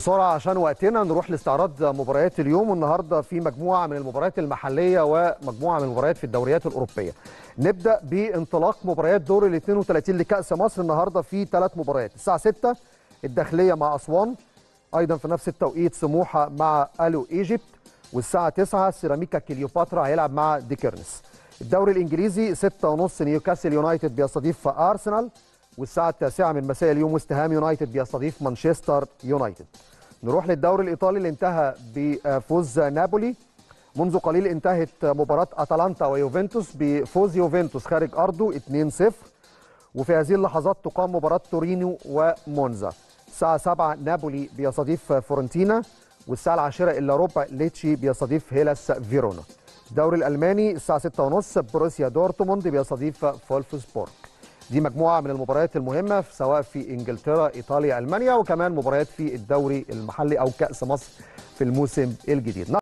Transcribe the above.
بسرعة عشان وقتنا نروح لاستعراض مباريات اليوم والنهارده في مجموعة من المباريات المحلية ومجموعة من المباريات في الدوريات الأوروبية. نبدأ بانطلاق مباريات دور ال 32 لكأس مصر النهارده في ثلاث مباريات، الساعة 6 الداخلية مع أسوان، أيضا في نفس التوقيت سموحة مع ألو إيجيبت، والساعة 9 سيراميكا كليوباترا هيلعب مع ديكيرنس. الدوري الإنجليزي 6:30 نيوكاسل يونايتد بيستضيف أرسنال، والساعة التاسعة من مساء اليوم وست هام يونايتد بيستضيف مانشستر يونايتد. نروح للدوري الإيطالي اللي انتهى بفوز نابولي منذ قليل انتهت مباراة أتلانتا ويوفنتوس بفوز يوفنتوس خارج أرضه 2-0 وفي هذه اللحظات تقام مباراة تورينو ومونزا الساعة 7 نابولي بيستضيف فورنتينا والساعة العاشرة إلا ربع ليتشي بيستضيف هيلاس فيرونا الدوري الألماني الساعة 6:30 بروسيا دورتموند بيستضيف فولفسبورغ دي مجموعة من المباريات المهمة سواء في إنجلترا إيطاليا ألمانيا وكمان مباريات في الدوري المحلي أو كأس مصر في الموسم الجديد